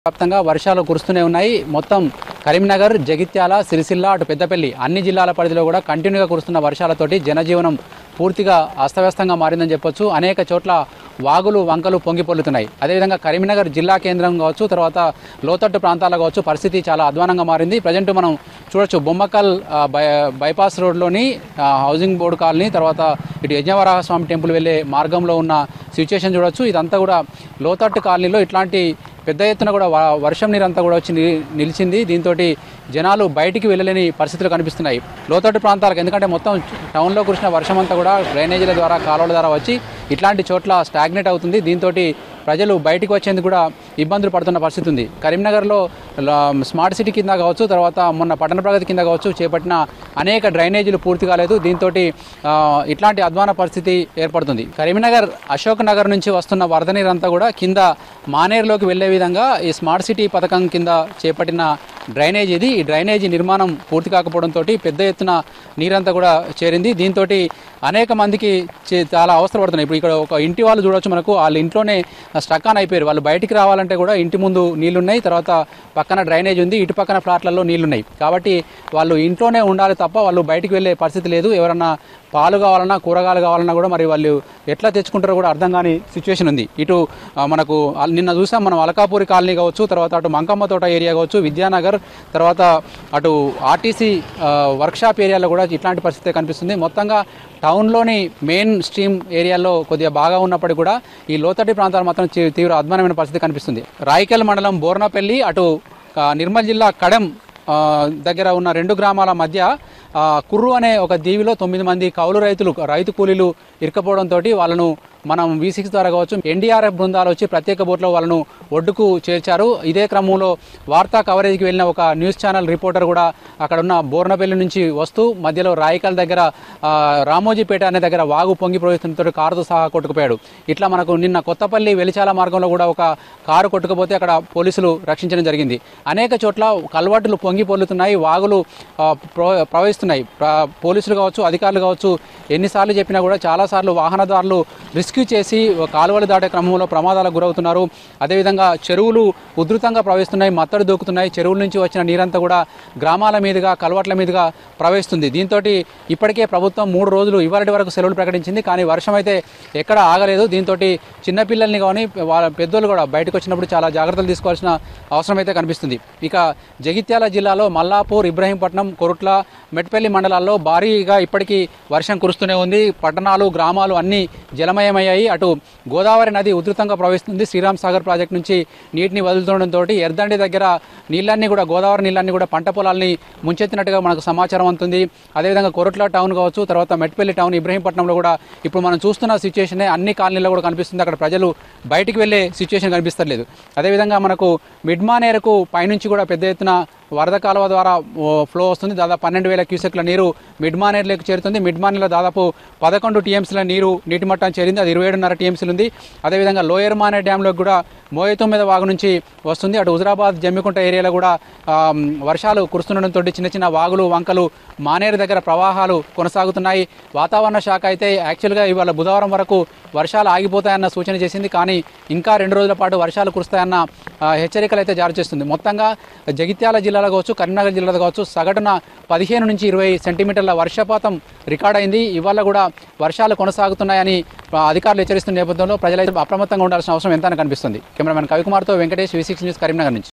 వ్యాప్తంగా వర్షాలు కురుస్తూనే ఉన్నాయి మొత్తం కరీంనగర్ జగిత్యాల సిరిసిల్ల అటు పెద్దపల్లి అన్ని జిల్లాల పరిధిలో కూడా కంటిన్యూగా కురుస్తున్న వర్షాలతోటి జనజీవనం పూర్తిగా అస్తవ్యస్తంగా మారిందని చెప్పొచ్చు అనేక చోట్ల వాగులు వంకలు పొంగి పొల్లుతున్నాయి అదేవిధంగా కరీంనగర్ జిల్లా కేంద్రం కావచ్చు తర్వాత లోతట్టు ప్రాంతాల్లో కావచ్చు పరిస్థితి చాలా అధ్వానంగా మారింది ప్రజెంట్ మనం చూడొచ్చు బొమ్మకల్ ఆ, బై బైపాస్ రోడ్లోని ఆ, హౌసింగ్ బోర్డు కాలనీ తర్వాత ఇటు యజ్ఞవరాహ స్వామి టెంపుల్ వెళ్ళే మార్గంలో ఉన్న సిచ్యుయేషన్ చూడొచ్చు ఇదంతా కూడా లోతట్టు కాలనీలో ఇట్లాంటి పెద్ద ఎత్తున కూడా వ- వర్షం నీరంతా కూడా వచ్చి ని- నిలిచింది దీంతో జనాలు బయటికి వెళ్ళలేని పరిస్థితులు కనిపిస్తున్నాయి లోతట్టు ప్రాంతాలకు ఎందుకంటే మొత్తం టౌన్లో కురిసిన వర్షం అంతా కూడా డ్రైనేజీల ద్వారా కాలువల ద్వారా వచ్చి ఇట్లాంటి చోట్ల స్టాగ్నేట్ అవుతుంది దీంతో ప్రజలు బయటికి వచ్చేందుకు కూడా ఇబ్బందులు పడుతున్న పరిస్థితి ఉంది కరీంనగర్లో ల- స్మార్ట్ సిటీ కింద కావచ్చు తర్వాత మొన్న పట్టణ ప్రగతి కింద కావచ్చు చేపట్టిన అనేక డ్రైనేజీలు పూర్తి కాలేదు దీంతో ఇట్లాంటి అధ్వాన పరిస్థితి ఏర్పడుతుంది కరీంనగర్ అశోక్ నగర్ నుంచి వస్తున్న వరద నీరంతా కూడా కింద మానేరులోకి వెళ్లే విధంగా ఈ స్మార్ట్ సిటీ పథకం కింద చేపట్టిన డ్రైనేజ్ ఇది ఈ డ్రైనేజీ నిర్మాణం పూర్తి కాకపోవడంతో పెద్ద ఎత్తున నీరంతా కూడా చేరింది దీంతో అనేక మందికి చే- చాలా అవసరం పడుతున్నాయి ఇప్పుడు ఇక్కడ ఒక ఇంటి వాళ్ళు చూడొచ్చు మనకు వాళ్ళ ఇంట్లోనే స్టక్ ఆన్ అయిపోయారు వాళ్ళు బయటికి రావాలంటే కూడా ఇంటి ముందు నీళ్లున్నాయి తర్వాత పక్కన డ్రైనేజ్ ఉంది ఇటు పక్కన ఫ్లాట్లలో నీళ్లున్నాయి కాబట్టి వాళ్ళు ఇంట్లోనే ఉండాలి తప్ప వాళ్ళు బయటికి వెళ్ళే పరిస్థితి లేదు ఎవరన్నా పాలు కావాలన్నా కూరగాయలు కావాలన్నా కూడా మరి వాళ్ళు ఎట్లా తెచ్చుకుంటారో కూడా అర్థం కాని సిచ్యువేషన్ ఉంది ఇటు ఆ, మనకు ఆ, నిన్న చూసాం మనం అలకాపూరి కాలనీ కావచ్చు తర్వాత అటు మంకమ్మ తోట ఏరియా కావచ్చు విద్యానగర్ తర్వాత అటు ఆర్టీసీ వర్క్షాప్ ఏరియాలో కూడా ఇట్లాంటి పరిస్థితి కనిపిస్తుంది మొత్తంగా టౌన్లోని మెయిన్ స్ట్రీమ్ ఏరియాలో కొద్దిగా బాగా ఉన్నప్పటికీ కూడా ఈ లోతట్టి ప్రాంతాలు మాత్రం తీ- తీవ్ర అధ్వానమైన పరిస్థితి కనిపిస్తుంది రాయికల్ మండలం బోర్నపల్లి అటు ఆ, నిర్మల్ జిల్లా కడెం ఆ, దగ్గర ఉన్న రెండు గ్రామాల మధ్య ఆ, కుర్రు అనే ఒక దీవిలో తొమ్మిది మంది కౌలు రైతులు రైతు కూలీలు ఇరుకపోవడంతో వాళ్ళను మనం వి సిక్స్ ద్వారా కావచ్చు ఎన్డీఆర్ఎఫ్ బృందాలు వచ్చి ప్రత్యేక బోట్లో వాళ్ళను ఒడ్డుకు చేర్చారు ఇదే క్రమంలో వార్తా కవరేజ్కి వెళ్ళిన ఒక న్యూస్ ఛానల్ రిపోర్టర్ కూడా అక్కడ ఉన్న బోర్నపల్లి నుంచి వస్తూ మధ్యలో రాయికల్ దగ్గర ఆ, రామోజీపేట అనే దగ్గర వాగు పొంగి ప్రవేశంతో కారుతో సహా కొట్టుకుపోయాడు ఇట్లా మనకు నిన్న కొత్తపల్లి వెలిచాల మార్గంలో కూడా ఒక కారు కొట్టుకుపోతే అక్కడ పోలీసులు రక్షించడం జరిగింది అనేక చోట్ల కల్వర్టులు పొంగి పొల్లుతున్నాయి వాగులు ఆ, ప్రవ- ప్రవహిస్తున్నాయి ప్ర- పోలీసులు కావచ్చు అధికారులు కావచ్చు ఎన్నిసార్లు చెప్పినా కూడా చాలాసార్లు వాహనదారులు రెస్క్యూ చేసి కాలువలు దాటే క్రమంలో ప్రమాదాలకు గురవుతున్నారు అదేవిధంగా చెరువులు ఉధృతంగా ప్రవహిస్తున్నాయి మత్తడి దూకుతున్నాయి చెరువుల నుంచి వచ్చిన నీరంతా కూడా గ్రామాల మీదుగా కలవట్ల మీదుగా ప్రవహిస్తుంది దీంతో ఇప్పటికే ప్రభుత్వం మూడు రోజులు ఇవాళ వరకు సెలవులు ప్రకటించింది కానీ వర్షం అయితే ఎక్కడ ఆగలేదు దీంతో చిన్నపిల్లల్ని కానీ వాళ్ళ పెద్దోళ్ళు కూడా బయటకు వచ్చినప్పుడు చాలా జాగ్రత్తలు తీసుకోవాల్సిన అవసరం అయితే కనిపిస్తుంది ఇక జగిత్యాల జిల్లాలో మల్లాపూర్ ఇబ్రహీంపట్నం కొరుట్ల మెట్పల్లి మండలాల్లో భారీగా ఇప్పటికీ వర్షం కురుస్తూనే ఉంది పట్టణాలు గ్రామాలు అన్నీ జలమయమయ్యాయి అటు గోదావరి నది ఉధృతంగా ప్రవహిస్తుంది శ్రీరామ్ సాగర్ ప్రాజెక్ట్ నుంచి నీటిని వదులుతుండడంతో ఎర్దండి దగ్గర నీళ్ళన్నీ కూడా గోదావరి నీళ్ళన్నీ కూడా పంట పొలాల్ని ముంచెత్తినట్టుగా మనకు సమాచారం అందుతుంది అదేవిధంగా కొరట్ల టౌన్ కావచ్చు తర్వాత మెట్పల్లి టౌన్ ఇబ్రహీంపట్నంలో కూడా ఇప్పుడు మనం చూస్తున్న సిచ్యువేషనే అన్ని కాలనీలో కూడా కనిపిస్తుంది అక్కడ ప్రజలు బయటికి వెళ్ళే సిచ్యువేషన్ కనిపిస్తలేదు అదేవిధంగా మనకు మిడ్మానేరకు పైనుంచి కూడా పెద్ద ఎత్తున వరద కాలువ ద్వారా ఓ, ఫ్లో వస్తుంది దాదాపు పన్నెండు వేల క్యూసెక్ల నీరు మిడ్మానేర్లోకి చేరుతుంది మిడ్మానేర్లో దాదాపు పదకొండు టీఎంసీల నీరు నీటి మట్టం చేరింది అది ఇరవై ఏడున్నర టీఎంసీలు ఉంది అదేవిధంగా లోయర్ మానే డ్యాంలోకి కూడా మోయ తొమ్మిది వాగు నుంచి వస్తుంది అటు హుజరాబాద్ జమ్మికుంట ఏరియాలో కూడా ఆ, వర్షాలు కురుస్తుండడంతో చిన్న చిన్న వాగులు వంకలు మానేరు దగ్గర ప్రవాహాలు కొనసాగుతున్నాయి వాతావరణ శాఖ అయితే యాక్చువల్గా ఇవాళ బుధవారం వరకు వర్షాలు ఆగిపోతాయన్న సూచన చేసింది కానీ ఇంకా రెండు రోజుల పాటు వర్షాలు కురుస్తాయన్న ఆ, హెచ్చరికలు అయితే జారీ చేస్తుంది మొత్తంగా జగిత్యాల జిల్లాలో కావచ్చు కరీంనగర్ జిల్లాలో కావచ్చు సగటున పదిహేను నుంచి ఇరవై సెంటీమీటర్ల వర్షపాతం రికార్డ్ అయింది ఇవాళ కూడా వర్షాలు కొనసాగుతున్నాయని ఆ, అధికారులు హెచ్చరిస్తున్న నేపథ్యంలో ప్రజలైతే అప్రమత్తంగా ఉండాల్సిన అవసరం ఎంతైనా కనిపిస్తుంది కెమెరామెన్ కవికుమార్తో Venkatesh V six news Karimnagar నుంచి